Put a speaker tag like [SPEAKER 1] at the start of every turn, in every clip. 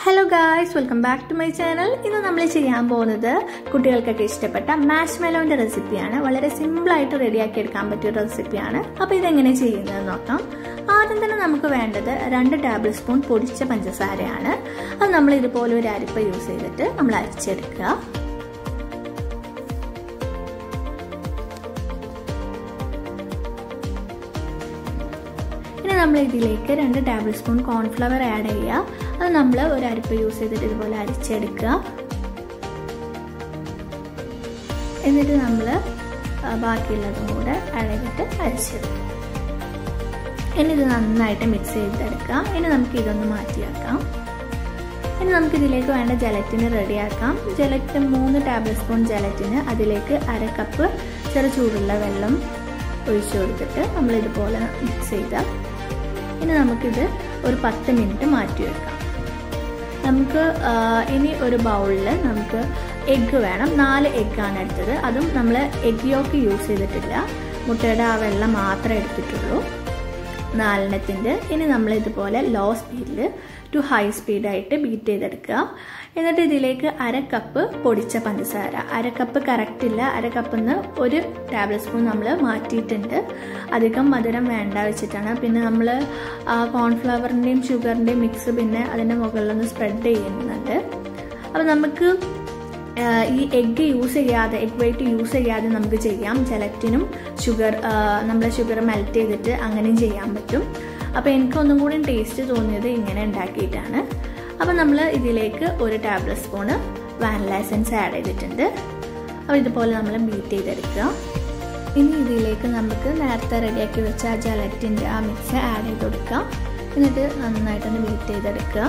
[SPEAKER 1] hello guys welcome back to my channel ഇന്ന് നമ്മൾ ചെയ്യാൻ പോകുന്നത് കുട്ടികൾക്കൊക്കെ ഇഷ്ടപ്പെട്ട മാഷ് മെലോന്റെ റെസിപ്പിയാണ് വളരെ സിമ്പിളായിട്ട് റെഡിയാക്കി എടുക്കാൻ പറ്റിയ റെസിപ്പിയാണ് അപ്പോൾ ഇതെങ്ങനെ ചെയ്യുന്നത് നോക്കാം ആദ്യം തന്നെ നമുക്ക് വേണ്ടത് രണ്ട് ടേബിൾ സ്പൂൺ പൊടിച്ച പഞ്ചസാരയാണ് അത് നമ്മൾ ഇതുപോലെ ഒരു അരിപ്പ യൂസ് ചെയ്തിട്ട് നമ്മൾ അരിച്ചെടുക്കുക ഇനി നമ്മൾ ഇതിലേക്ക് രണ്ട് ടേബിൾ സ്പൂൺ കോൺഫ്ലവർ ആഡ് ചെയ്യുക അത് നമ്മൾ ഒരു അരിപ്പ യൂസ് ചെയ്തിട്ട് ഇതുപോലെ അരിച്ചെടുക്കുക എന്നിട്ട് നമ്മൾ ബാക്കിയുള്ളതും കൂടെ ആഡ് ചെയ്തിട്ട് അരിച്ചെടുക്കുക ഇനി ഇത് നന്നായിട്ട് മിക്സ് ചെയ്തെടുക്കുക ഇനി നമുക്ക് ഇതൊന്ന് മാറ്റി വെക്കാം ഇനി നമുക്ക് ഇതിലേക്ക് വേണ്ട ജലറ്റിന് റെഡിയാക്കാം ജലറ്റിന് മൂന്ന് ടേബിൾ സ്പൂൺ ജലറ്റിന് അതിലേക്ക് അര കപ്പ് ചെറു ചൂടുള്ള വെള്ളം ഒഴിച്ചു കൊടുത്തിട്ട് നമ്മൾ ഇതുപോലെ മിക്സ് ചെയ്താൽ ഇനി നമുക്കിത് ഒരു പത്ത് മിനിറ്റ് മാറ്റി വെക്കാം നമുക്ക് ഇനി ഒരു ബൗളിൽ നമുക്ക് എഗ്ഗ് വേണം നാല് എഗ്ഗാണ് എടുത്തത് അതും നമ്മൾ എഗ് യോക്ക് യൂസ് ചെയ്തിട്ടില്ല മുട്ടയുടെ ആ വെള്ളം മാത്രമേ എടുത്തിട്ടുള്ളൂ നാലെണ്ണത്തിൻ്റെ ഇനി നമ്മൾ ഇതുപോലെ ലോ സ്പീഡിൽ ടു ഹൈ സ്പീഡായിട്ട് ബീറ്റ് ചെയ്തെടുക്കുക എന്നിട്ട് ഇതിലേക്ക് അര കപ്പ് പൊടിച്ച പഞ്ചസാര അര കപ്പ് കറക്റ്റ് ഇല്ല അര കപ്പിൽ നിന്ന് ഒരു ടേബിൾ സ്പൂൺ നമ്മൾ മാറ്റിയിട്ടുണ്ട് അധികം മധുരം വേണ്ട വെച്ചിട്ടാണ് പിന്നെ നമ്മൾ കോൺഫ്ലവറിൻ്റെയും ഷുഗറിൻ്റെയും മിക്സ് പിന്നെ അതിൻ്റെ മുകളിലൊന്ന് സ്പ്രെഡ് ചെയ്യുന്നുണ്ട് അപ്പോൾ നമുക്ക് ഈ എഗ്ഗ് യൂസ് ചെയ്യാതെ എഗ് വൈറ്റ് യൂസ് ചെയ്യാതെ നമുക്ക് ചെയ്യാം ജലറ്റിനും ഷുഗർ നമ്മൾ ഷുഗർ മെൽറ്റ് ചെയ്തിട്ട് അങ്ങനെയും ചെയ്യാൻ പറ്റും അപ്പോൾ എനിക്കൊന്നും കൂടി ടേസ്റ്റ് തോന്നിയത് ഇങ്ങനെ ഉണ്ടാക്കിയിട്ടാണ് അപ്പോൾ നമ്മൾ ഇതിലേക്ക് ഒരു tablespoon vanilla essence add ചെയ്തിട്ടുണ്ട് അപ്പോൾ ഇതുപോലെ നമ്മൾ ബീറ്റ് ചെയ്തെടുക്കുക ഇനി ഇതിലേക്ക് നമുക്ക് നേരത്തെ റെഡിയാക്കി വെച്ച ആ ജലറ്റിൻ്റെ ആ മിക്സ് ആഡ് ചെയ്ത് കൊടുക്കുക എന്നിട്ട് നന്നായിട്ടൊന്ന് ബീറ്റ് ചെയ്തെടുക്കുക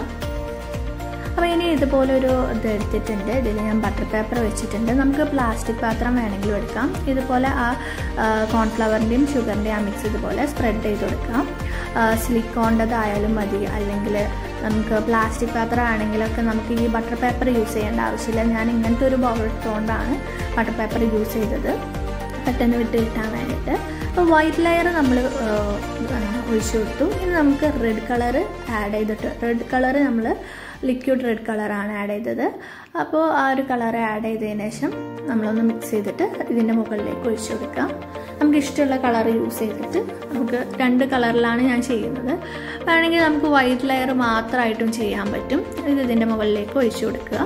[SPEAKER 1] അപ്പോൾ ഇനി ഇതുപോലെ ഒരു ഇത് എടുത്തിട്ടുണ്ട് ഇതിൽ ഞാൻ ബട്ടർ പേപ്പർ വെച്ചിട്ടുണ്ട് നമുക്ക് പ്ലാസ്റ്റിക് പാത്രം വേണമെങ്കിലും എടുക്കാം ഇതുപോലെ ആ കോൺഫ്ലവറിൻ്റെയും ഷുഗറിൻ്റെയും ആ മിക്സ് ഇതുപോലെ സ്പ്രെഡ് ചെയ്ത് കൊടുക്കാം സിലിക്കോണ്ടതായാലും മതി അല്ലെങ്കിൽ നമുക്ക് പ്ലാസ്റ്റിക് പാത്രം ആണെങ്കിലൊക്കെ നമുക്ക് ഈ ബട്ടർ പേപ്പർ യൂസ് ചെയ്യേണ്ട ആവശ്യമില്ല ഞാൻ ഇങ്ങനത്തെ ഒരു ബൗൾ എടുത്തുകൊണ്ടാണ് ബട്ടർ പേപ്പർ യൂസ് ചെയ്തത് പെട്ടെന്ന് വിട്ട് കിട്ടാൻ വേണ്ടിയിട്ട് അപ്പോൾ വൈറ്റ് ലെയർ നമ്മൾ ഒഴിച്ചു കൊടുത്തു ഇനി നമുക്ക് റെഡ് കളർ ആഡ് ചെയ്തിട്ട് റെഡ് കളർ നമ്മൾ ലിക്വിഡ് റെഡ് കളറാണ് ആഡ് ചെയ്തത് അപ്പോൾ ആ ഒരു കളർ ആഡ് ചെയ്തതിന് ശേഷം നമ്മളൊന്ന് മിക്സ് ചെയ്തിട്ട് ഇതിൻ്റെ മുകളിലേക്ക് ഒഴിച്ചു കൊടുക്കുക നമുക്ക് ഇഷ്ടമുള്ള കളർ യൂസ് ചെയ്തിട്ട് നമുക്ക് രണ്ട് കളറിലാണ് ഞാൻ ചെയ്യുന്നത് വേണമെങ്കിൽ നമുക്ക് വൈറ്റ് ലെയർ മാത്രമായിട്ടും ചെയ്യാൻ പറ്റും ഇത് ഇതിൻ്റെ മുകളിലേക്ക് ഒഴിച്ചു കൊടുക്കുക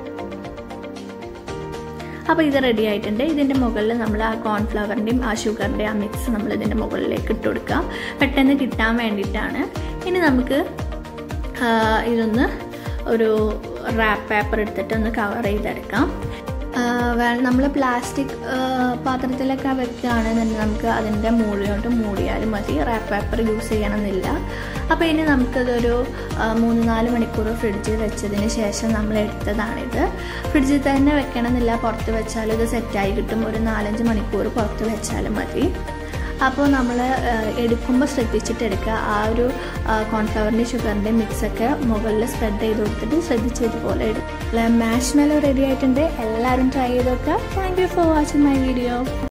[SPEAKER 1] അപ്പോൾ ഇത് റെഡി ആയിട്ടുണ്ട് ഇതിൻ്റെ മുകളിൽ നമ്മൾ ആ കോൺഫ്ലവറിൻ്റെയും ആ ഷുഗറിൻ്റെയും ആ മിക്സ് നമ്മൾ ഇതിൻ്റെ മുകളിലേക്ക് ഇട്ട് കൊടുക്കുക പെട്ടെന്ന് കിട്ടാൻ വേണ്ടിയിട്ടാണ് ഇനി നമുക്ക് ഇതൊന്ന് ഒരു റാപ്പ് പേപ്പർ എടുത്തിട്ട് ഒന്ന് കവർ ചെയ്തെടുക്കാം നമ്മൾ പ്ലാസ്റ്റിക് പാത്രത്തിലൊക്കെ വെക്കുകയാണെന്നുണ്ടെങ്കിൽ നമുക്ക് അതിൻ്റെ മൂടിയോട്ട് മൂടിയാലും മതി റാപ്പ് പേപ്പർ യൂസ് ചെയ്യണമെന്നില്ല അപ്പോൾ ഇനി നമുക്കതൊരു മൂന്ന് നാല് മണിക്കൂർ ഫ്രിഡ്ജിൽ വെച്ചതിന് ശേഷം നമ്മൾ എടുത്തതാണിത് ഫ്രിഡ്ജിൽ തന്നെ വെക്കണമെന്നില്ല പുറത്ത് വെച്ചാലും ഇത് സെറ്റായി കിട്ടും ഒരു നാലഞ്ച് മണിക്കൂർ പുറത്ത് വെച്ചാലും മതി അപ്പോൾ നമ്മൾ എടുക്കുമ്പോൾ ശ്രദ്ധിച്ചിട്ട് എടുക്കുക ആ ഒരു കോൺഫ്ലവറിൻ്റെ ഷുഗറിൻ്റെ മിക്സൊക്കെ മുകളിൽ സ്പ്രെഡ് ചെയ്ത് കൊടുത്തിട്ട് ശ്രദ്ധിച്ച് ഇതുപോലെ എടുക്കുക മാഷ് മെലോ റെഡി ആയിട്ടുണ്ട് എല്ലാവരും ട്രൈ ചെയ്ത് നോക്കുക thank you for watching my video